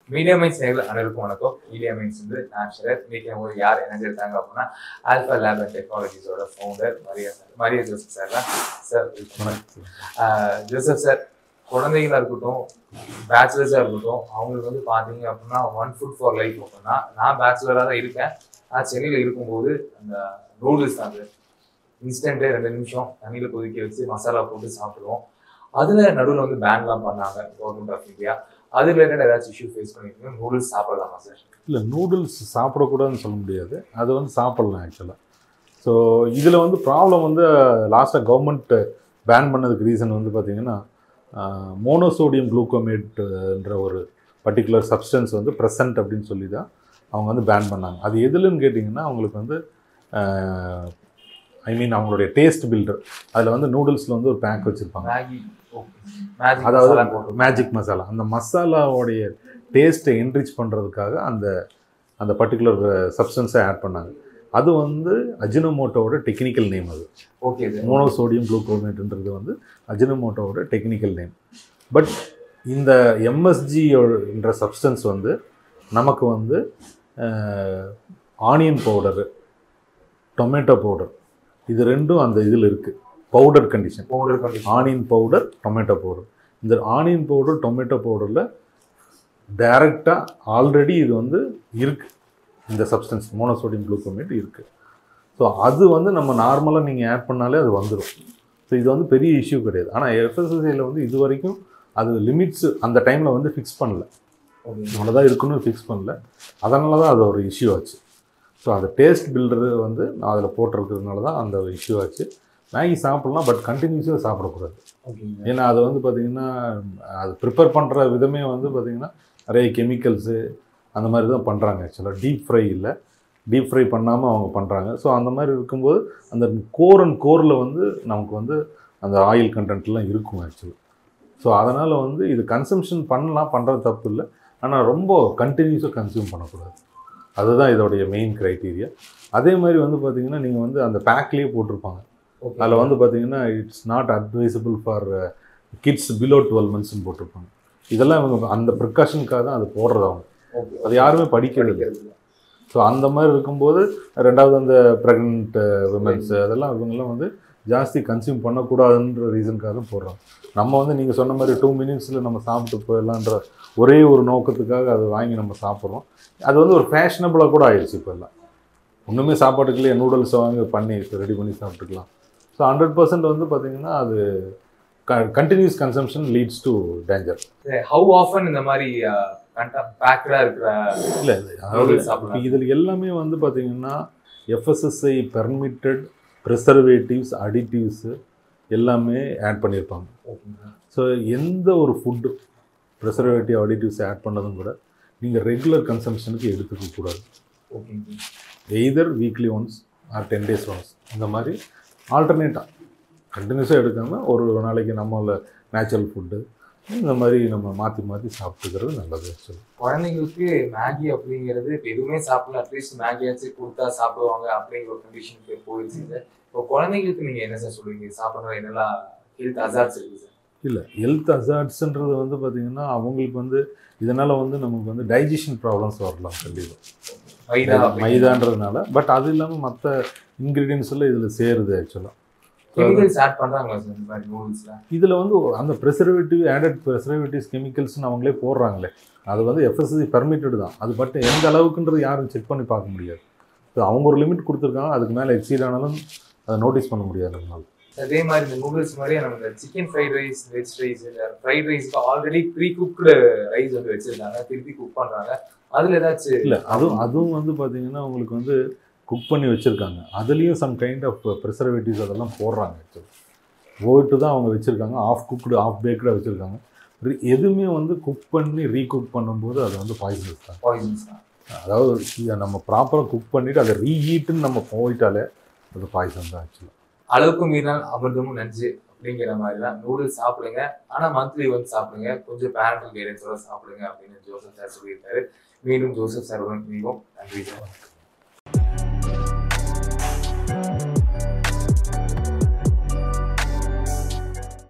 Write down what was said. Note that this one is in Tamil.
மீடியம் மைன்ஸ் நேரில் அனைவருக்கும் வணக்கம் மீடியம் மைன்ஸ் வந்து நேச்சுரல் இன்னைக்கு நம்ம யார் இணைஞ்சிருக்காங்க அப்படின்னா ஆல்ஃபா லேப் அண்ட் டெக்னாலஜிஸோட founder Maria sir Maria Joseph sir தான் சார் ஜோசப் சார் குழந்தைகளா இருக்கட்டும் பேச்சுலர்ஸாக இருக்கட்டும் அவங்களுக்கு வந்து பார்த்தீங்க அப்படின்னா ஒன் ஃபுட் ஃபார் லைஃப் அப்படின்னா நான் பேச்சுலராக தான் இருக்கேன் நான் சென்னையில் இருக்கும்போது அந்த நூடுல்ஸ் தான் சார் இன்ஸ்டன்ட்டு ரெண்டு நிமிஷம் தண்ணியில் கொதிக்க வச்சு மசாலா போட்டு சாப்பிடுவோம் அதில் நடுவில் வந்து பேன்லாம் பண்ணாங்க கவர்மெண்ட் ஆஃப் இந்தியா அது ரிலேட்டட் ஏதாச்சும் இஷ்யூ ஃபேஸ் பண்ணிருக்கீங்க நூடுல்ஸ் சாப்பிடலாமா சார் இல்லை நூடுல்ஸ் சாப்பிடக்கூடாதுன்னு சொல்ல முடியாது அது வந்து சாப்பிடலாம் ஆக்சுவலாக ஸோ இதில் வந்து ப்ராப்ளம் வந்து லாஸ்ட்டாக கவர்மெண்ட் பேன் பண்ணதுக்கு ரீசன் வந்து பார்த்திங்கன்னா மோனோசோடியம் குளூக்கோமேட்ன்ற ஒரு பர்டிகுலர் சப்ஸ்டன்ஸ் வந்து ப்ரெசன்ட் அப்படின்னு சொல்லி தான் அவங்க வந்து பேன் பண்ணாங்க அது எதுலன்னு கேட்டிங்கன்னா அவங்களுக்கு வந்து ஐ மீன் அவங்களுடைய டேஸ்ட் பில்டர் அதில் வந்து நூடுல்ஸில் வந்து ஒரு பேக் வச்சுருப்பாங்க மேகி மேஜிக் அதாவது மசாலா போட்டு மேஜிக் மசாலா அந்த மசாலாவோடைய டேஸ்ட்டை என்ரிச் பண்ணுறதுக்காக அந்த அந்த பர்டிகுலர் சப்ஸ்டன்ஸை ஆட் பண்ணாங்க அது வந்து அஜினோமோட்டோவோட டெக்னிக்கல் நேம் அது ஓகே சார் மோனோசோடியம் குளூக்கோமேட்ன்றது வந்து அஜினோமோட்டோவோட டெக்னிக்கல் நேம் பட் இந்த எம்எஸ்ஜி என்ற சப்ஸ்டன்ஸ் வந்து நமக்கு வந்து ஆனியன் பவுடரு டொமேட்டோ பவுடர் இது ரெண்டும் அந்த இதில் இருக்குது powder condition powder condition onion powder tomato powder இந்த ஆனியன் பவுடர் டொமேட்டோ பவுடரில் டைரெக்டாக ஆல்ரெடி இது வந்து இருக்குது இந்த சப்ஸ்டன்ஸ் மோனோசோடியம் குளூக்கோமேட் இருக்குது ஸோ அது வந்து நம்ம நார்மலாக நீங்கள் ஆட் பண்ணாலே அது வந்துடும் ஸோ இது வந்து பெரிய இஷ்யூ கிடையாது ஆனால் எஃப்எஸ்எஸ்ஐயில் வந்து இது வரைக்கும் அது லிமிட்ஸ் அந்த டைமில் வந்து ஃபிக்ஸ் பண்ணல ஓகே அவ்வளோதான் இருக்குன்னு ஃபிக்ஸ் பண்ணல அதனால தான் அது ஒரு இஷ்யூ ஆச்சு ஸோ அந்த டேஸ்ட் பில்டரு வந்து நான் அதில் போட்டிருக்கிறதுனால தான் அந்த இஷ்யூ ஆச்சு மேகி சாப்பிட்லாம் பட் கண்டினியூஸாக சாப்பிடக்கூடாது ஓகேங்க ஏன்னா அது வந்து பார்த்திங்கன்னா அது ப்ரிப்பேர் பண்ணுற விதமே வந்து பார்த்திங்கன்னா நிறைய கெமிக்கல்ஸு அந்த மாதிரி தான் பண்ணுறாங்க ஆக்சுவலாக டீப் ஃப்ரை இல்லை டீப் ஃப்ரை பண்ணாமல் அவங்க பண்ணுறாங்க ஸோ அந்த மாதிரி இருக்கும்போது அந்த கோர் அண்ட் கோரில் வந்து நமக்கு வந்து அந்த ஆயில் கண்டென்ட்லாம் இருக்கும் ஆக்சுவலாக ஸோ அதனால் வந்து இது கன்சம்ஷன் பண்ணலாம் பண்ணுறது தப்பு இல்லை ஆனால் ரொம்ப கண்டினியூஸாக கன்சியூம் பண்ணக்கூடாது அதுதான் இதோடைய மெயின் க்ரைட்டீரியா அதே மாதிரி வந்து பார்த்திங்கன்னா நீங்கள் வந்து அந்த பேக்லேயே போட்டிருப்பாங்க ஓகே அதில் வந்து பார்த்தீங்கன்னா it's not advisable for kids below twelve மந்த்ஸ்னு போட்டிருப்பாங்க இதெல்லாம் இவங்க அந்த ப்ரிகாஷனுக்காக தான் அது போடுறது அவங்க ஓகே அது யாருமே படிக்கிறது ஸோ அந்த மாதிரி இருக்கும்போது ரெண்டாவது அந்த ப்ரெக்னென்ட் விமன்ஸ் அதெல்லாம் இவங்கெல்லாம் வந்து ஜாஸ்தி கன்சியூம் பண்ணக்கூடாதுன்ற ரீசனுக்காக தான் போடுறாங்க நம்ம வந்து நீங்கள் சொன்ன மாதிரி டூ மினிட்ஸில் நம்ம சாப்பிட்டு போயிடலான்ற ஒரே ஒரு நோக்கத்துக்காக அதை வாங்கி நம்ம சாப்பிட்றோம் அது வந்து ஒரு ஃபேஷனபுளாக கூட ஆயிடுச்சு இப்போ எல்லாம் ஒன்றுமே சாப்பாட்டுக்குள்ளே நூடுல்ஸை வாங்கி பண்ணி ரெடி பண்ணி சாப்பிட்டுக்கலாம் ஸோ ஹண்ட்ரட் பர்சன்ட் வந்து பார்த்தீங்கன்னா அது continuous consumption leads to danger how often இந்த மாதிரி பேக்கடா இருக்கிற இல்லை அதாவது Noodles சாப்பிடலாம். இதில் எல்லாமே வந்து பார்த்தீங்கன்னா எஃப்எஸ்எஸ்ஐ பெர்மிட்டட் ப்ரிசர்வேட்டிவ்ஸ் அடிட்டிவ்ஸு எல்லாமே ஆட் பண்ணியிருப்பாங்க ஓகேங்க ஸோ எந்த ஒரு ஃபுட்டு ப்ரிசர்வேட்டிவ் அடிட்டிவ்ஸ் ஆட் பண்ணதும் கூட நீங்கள் ரெகுலர் கன்சம்ஷனுக்கு எடுத்துக்க கூடாது ஓகேங்க either weekly once or ten days once இந்த மாதிரி ஆல்டர்னேட்டாக கண்டினியூஸாக எடுக்காமல் ஒரு நாளைக்கு நம்மள நேச்சுரல் ஃபுட்டு இந்த மாதிரி நம்ம மாற்றி மாற்றி சாப்பிட்டுக்கிறது நல்லது ஆக்சுவலி குழந்தைங்களுக்கு மேகி அப்படிங்கிறது இப்போ எதுவுமே சாப்பிடல அட்லீஸ்ட் மேகியாச்சும் கொடுத்தா சாப்பிடுவாங்க அப்படிங்கிற ஒரு கண்டிஷனுக்கு போயிடுச்சு சார் இப்போ குழந்தைங்களுக்கு நீங்க என்ன சார் சொல்லுவீங்க சாப்பிட்ற என்னெல்லாம் ஹெல்த் அசார்ட்ஸ் இருக்கு சார் இல்லை ஹெல்த் அசார்ட்ஸ்ன்றது வந்து பார்த்திங்கன்னா அவங்களுக்கு வந்து இதனால் வந்து நமக்கு வந்து டைஜஷன் ப்ராப்ளம்ஸ் வரலாம் கண்டிப்பாக மைதா அப்படிங்கிற- மைதான்றதுனால பட் அது இல்லாமல் மற்ற இன்க்ரீடியன்ஸ் எல்லாம் இதில் சேருது ஆக்சுவலாக கெமிக்கல்ஸ் ஆட் பண்றாங்களா சார் இந்த மாதிரி நூடுல்ஸ்ல இதில் வந்து அந்த ப்ரெசர்வேட்டிவ் ஆடட் ப்ரெசர்வேட்டிவ்ஸ் கெமிக்கல்ஸ்னு அவங்களே போடுறாங்களே அது வந்து எஃப்எஸ்சி பர்மிட்டட் தான் அது பட் எந்த அளவுக்குன்றது யாரும் செக் பண்ணி பார்க்க முடியாது ஸோ அவங்க ஒரு லிமிட் கொடுத்துருக்காங்க அதுக்கு மேலே எக்ஸீட் ஆனாலும் அதை நோட்டீஸ் பண்ண முடியாது நம்மளால அதே மாதிரி இந்த நூடுல்ஸ் மாதிரியே நம்ம இந்த chicken fried rice veg rice fried ரைஸ்க்கு ஆல்ரெடி ப்ரீ குக்டு ரைஸ் வந்து வச்சிருக்காங்க திருப்பி குக் பண்றாங்க அதுல ஏதாச்சும் இல்லை அதுவும் அதுவும் வந்து பார்த்தீங்கன்னா உங்களுக்கு வந்து குக் பண்ணி வச்சுருக்காங்க அதுலேயும் சம் கைண்ட் ஆஃப் ப்ரிசர்வேட்டிவ்ஸ் அதெல்லாம் போடுறாங்க ஆக்சுவலி போயிட்டு தான் அவங்க வச்சுருக்காங்க ஆஃப் குக்டு ஆஃப் பேக்கடாக வச்சுருக்காங்க எதுவுமே வந்து குக் பண்ணி ரீகுக் பண்ணும்போது அது வந்து பாய்சனஸ் தான் பாய்சன்ஸ் தான் அதாவது இதை நம்ம ப்ராப்பராக குக் பண்ணிவிட்டு அதை ரீஹீட்டுன்னு நம்ம போயிட்டாலே அது பாய்சன் தான் ஆக்சுவலாக அளவுக்கு மீறினால் அமிர்தமும் நஞ்சு அப்படிங்கிற மாதிரி தான் நூடுல்ஸ் சாப்பிடுங்க ஆனா மந்த்லி வந்து சாப்பிடுங்க கொஞ்சம் பேரண்டல் கைடன்ஸோட சாப்பிடுங்க அப்படின்னு ஜோசப் சார் சொல்லியிருக்காரு மீண்டும் ஜோசப் சார் உடன் மீண்டும் நன்றி சார்